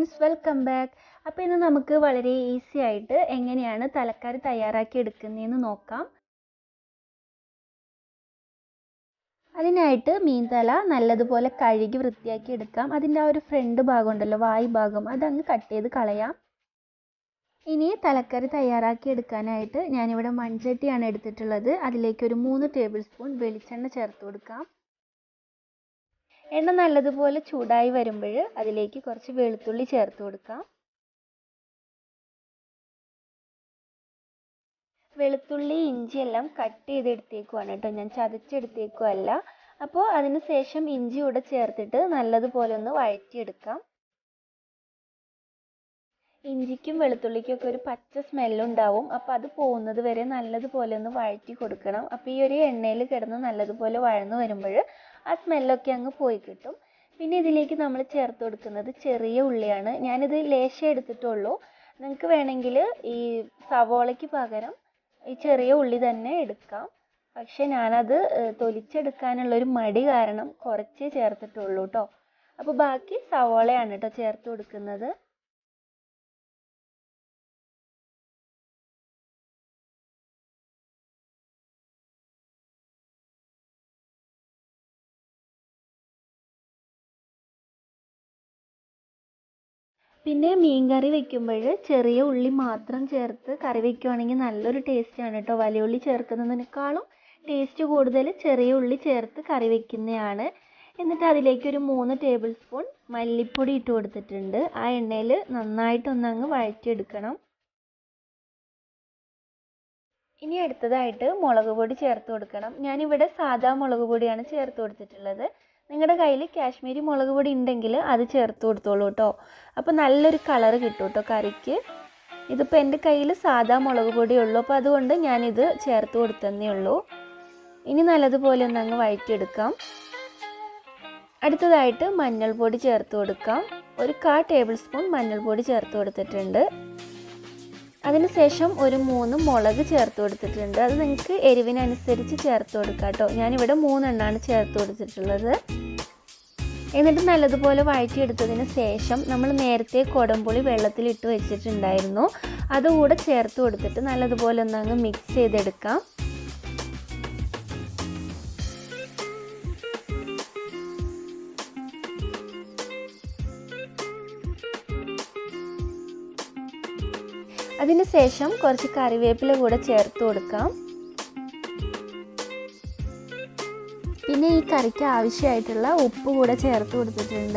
friends welcome back അപ്പോൾ ഇന്ന് നമുക്ക് വളരെ ഈസി ആയിട്ട് എങ്ങനെയാണ് തലക്കറി തയ്യാറാക്കി എടുക്കുന്നതെന്ന് നോക്കാം അതിനായിട്ട് മീൻ തല നല്ലതുപോലെ കഴുകി വൃത്തിയാക്കി എടുക്കാം അതിൻ്റെ ആ ഒരു ഫ്രണ്ട് ഭാഗം ഉണ്ടല്ലോ വായ് ഭാഗം അതങ്ങ് കട്ട് ചെയ്ത് കളയാം ഇനി തലക്കറി തയ്യാറാക്കി എടുക്കാനായിട്ട് ഞാനിവിടെ മൺചട്ടിയാണ് എടുത്തിട്ടുള്ളത് അതിലേക്ക് ഒരു മൂന്ന് ടേബിൾ സ്പൂൺ വെളിച്ചെണ്ണ ചേർത്ത് കൊടുക്കാം എണ്ണ നല്ലതുപോലെ ചൂടായി വരുമ്പോൾ അതിലേക്ക് കുറച്ച് വെളുത്തുള്ളി ചേർത്ത് കൊടുക്കാം വെളുത്തുള്ളി ഇഞ്ചി എല്ലാം കട്ട് ചെയ്തെടുത്തേക്കുവാണ് കേട്ടോ ഞാൻ ചതച്ചെടുത്തേക്കുമല്ല അപ്പോൾ അതിന് ശേഷം ഇഞ്ചി കൂടെ ചേർത്തിട്ട് നല്ലതുപോലെ ഒന്ന് വഴറ്റിയെടുക്കാം ഇഞ്ചിക്കും വെളുത്തുള്ളിക്കും ഒക്കെ ഒരു പച്ച സ്മെല്ലുണ്ടാവും അപ്പോൾ അത് പോകുന്നത് വരെ നല്ലതുപോലെ ഒന്ന് വഴറ്റി കൊടുക്കണം അപ്പോൾ ഈ ഒരു എണ്ണയിൽ കിടന്ന് നല്ലതുപോലെ വഴന്നു വരുമ്പോൾ ആ സ്മെല്ലൊക്കെ അങ്ങ് പോയി കിട്ടും പിന്നെ ഇതിലേക്ക് നമ്മൾ ചേർത്ത് കൊടുക്കുന്നത് ചെറിയ ഉള്ളിയാണ് ഞാനിത് ലേശം എടുത്തിട്ടുള്ളൂ നിങ്ങൾക്ക് വേണമെങ്കിൽ ഈ സവോളയ്ക്ക് പകരം ഈ ചെറിയ ഉള്ളി തന്നെ എടുക്കാം പക്ഷെ ഞാനത് തൊലിച്ചെടുക്കാനുള്ളൊരു മടി കാരണം കുറച്ചേ ചേർത്തിട്ടുള്ളൂ കേട്ടോ അപ്പോൾ ബാക്കി സവോളയാണ് കേട്ടോ ചേർത്ത് കൊടുക്കുന്നത് പിന്നെ മീൻ കറി വെക്കുമ്പോൾ ചെറിയ ഉള്ളി മാത്രം ചേർത്ത് കറി വെക്കുവാണെങ്കിൽ നല്ലൊരു ടേസ്റ്റാണ് കേട്ടോ വലിയ ഉള്ളി ചേർക്കുന്നതിനേക്കാളും ടേസ്റ്റ് കൂടുതൽ ചെറിയ ഉള്ളി ചേർത്ത് കറി വെക്കുന്നതാണ് എന്നിട്ട് അതിലേക്ക് ഒരു മൂന്ന് ടേബിൾ സ്പൂൺ മല്ലിപ്പൊടി ഇട്ട് കൊടുത്തിട്ടുണ്ട് ആ എണ്ണയിൽ നന്നായിട്ടൊന്ന് അങ്ങ് വഴറ്റിയെടുക്കണം ഇനി അടുത്തതായിട്ട് മുളക് പൊടി ചേർത്ത് കൊടുക്കണം ഞാനിവിടെ സാദാ മുളക് പൊടിയാണ് ചേർത്ത് കൊടുത്തിട്ടുള്ളത് നിങ്ങളുടെ കയ്യിൽ കാശ്മീരി മുളക് പൊടി ഉണ്ടെങ്കിൽ അത് ചേർത്ത് കൊടുത്തോളൂ കേട്ടോ അപ്പോൾ നല്ലൊരു കളറ് കിട്ടും കേട്ടോ കറിക്ക് ഇതിപ്പോൾ എൻ്റെ കയ്യിൽ സാദാ മുളക് പൊടി ഉള്ളൂ അപ്പോൾ അതുകൊണ്ട് ഞാനിത് ചേർത്ത് കൊടുത്തന്നേ ഉള്ളൂ ഇനി നല്ലതുപോലെ ഒന്ന് അങ്ങ് വഴറ്റിയെടുക്കാം അടുത്തതായിട്ട് മഞ്ഞൾപ്പൊടി ചേർത്ത് കൊടുക്കാം ഒരു കാ ടേബിൾ സ്പൂൺ മഞ്ഞൾപ്പൊടി ചേർത്ത് കൊടുത്തിട്ടുണ്ട് അതിനുശേഷം ഒരു മൂന്ന് മുളക് ചേർത്ത് കൊടുത്തിട്ടുണ്ട് അത് നിങ്ങൾക്ക് എരിവിനനുസരിച്ച് ചേർത്ത് കൊടുക്കാം കേട്ടോ ഞാനിവിടെ മൂന്നെണ്ണമാണ് ചേർത്ത് കൊടുത്തിട്ടുള്ളത് എന്നിട്ട് നല്ലതുപോലെ വഴറ്റിയെടുത്തതിന് ശേഷം നമ്മൾ നേരത്തെ കുടംപുളി വെള്ളത്തിലിട്ട് വെച്ചിട്ടുണ്ടായിരുന്നു അതുകൂടെ ചേർത്ത് കൊടുത്തിട്ട് നല്ലതുപോലെ ഒന്ന് അങ്ങ് മിക്സ് ചെയ്തെടുക്കാം അതിന് ശേഷം കുറച്ച് കറിവേപ്പില കൂടെ ചേർത്ത് കൊടുക്കാം പിന്നെ ഈ കറിക്ക് ആവശ്യമായിട്ടുള്ള ഉപ്പ് കൂടെ ചേർത്ത് കൊടുത്തിട്ടുണ്ട്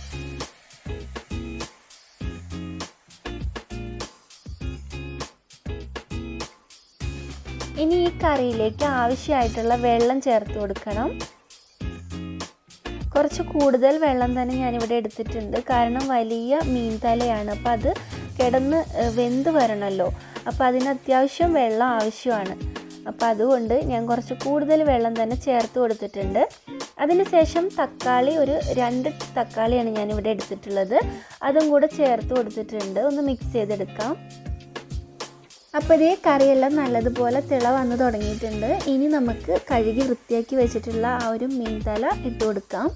ഇനി ഈ കറിയിലേക്ക് ആവശ്യമായിട്ടുള്ള വെള്ളം ചേർത്ത് കൊടുക്കണം കുറച്ച് കൂടുതൽ വെള്ളം തന്നെ ഞാനിവിടെ എടുത്തിട്ടുണ്ട് കാരണം വലിയ മീൻ തലയാണ് അപ്പോൾ അത് കിടന്ന് വെന്ത് വരണമല്ലോ അപ്പോൾ അതിന് അത്യാവശ്യം വെള്ളം ആവശ്യമാണ് അപ്പോൾ അതുകൊണ്ട് ഞാൻ കുറച്ച് കൂടുതൽ വെള്ളം തന്നെ ചേർത്ത് കൊടുത്തിട്ടുണ്ട് അതിനുശേഷം തക്കാളി ഒരു രണ്ട് തക്കാളിയാണ് ഞാനിവിടെ എടുത്തിട്ടുള്ളത് അതും കൂടെ ചേർത്ത് കൊടുത്തിട്ടുണ്ട് ഒന്ന് മിക്സ് ചെയ്തെടുക്കാം അപ്പോൾ ഇതേ കറിയെല്ലാം നല്ലതുപോലെ തിള വന്ന് തുടങ്ങിയിട്ടുണ്ട് ഇനി നമുക്ക് കഴുകി വൃത്തിയാക്കി വെച്ചിട്ടുള്ള ആ ഒരു മീൻ തല ഇട്ട് കൊടുക്കാം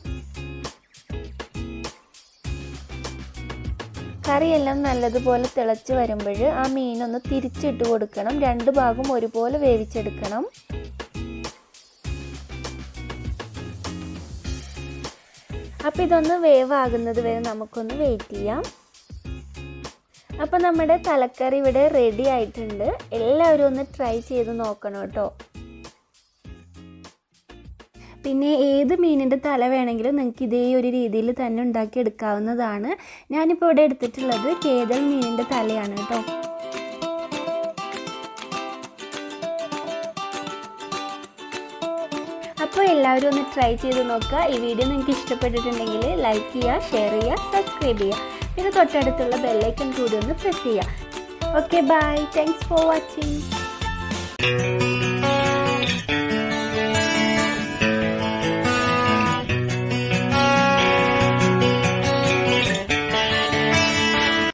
കറിയെല്ലാം നല്ലതുപോലെ തിളച്ച് വരുമ്പോൾ ആ മീനൊന്ന് തിരിച്ചിട്ട് കൊടുക്കണം രണ്ട് ഭാഗം ഒരുപോലെ വേവിച്ചെടുക്കണം അപ്പോൾ ഇതൊന്ന് വേവാകുന്നത് വരെ നമുക്കൊന്ന് വെയിറ്റ് ചെയ്യാം അപ്പോൾ നമ്മുടെ തലക്കറി ഇവിടെ റെഡി ആയിട്ടുണ്ട് എല്ലാവരും ഒന്ന് ട്രൈ ചെയ്ത് നോക്കണം കേട്ടോ പിന്നെ ഏത് മീനിൻ്റെ തല വേണമെങ്കിലും നിങ്ങൾക്ക് ഇതേ ഒരു രീതിയിൽ തന്നെ ഉണ്ടാക്കി എടുക്കാവുന്നതാണ് ഞാനിപ്പോൾ ഇവിടെ എടുത്തിട്ടുള്ളത് കേതൽ മീനിൻ്റെ തലയാണ് കേട്ടോ അപ്പോൾ എല്ലാവരും ഒന്ന് ട്രൈ ചെയ്ത് നോക്കുക ഈ വീഡിയോ നിങ്ങൾക്ക് ഇഷ്ടപ്പെട്ടിട്ടുണ്ടെങ്കിൽ ലൈക്ക് ചെയ്യുക ഷെയർ ചെയ്യുക സബ്സ്ക്രൈബ് ചെയ്യുക പിന്നെ തൊട്ടടുത്തുള്ള ബെല്ലൈക്കൺ കൂടി ഒന്ന് പ്രസ് ചെയ്യുക okay bye thanks for watching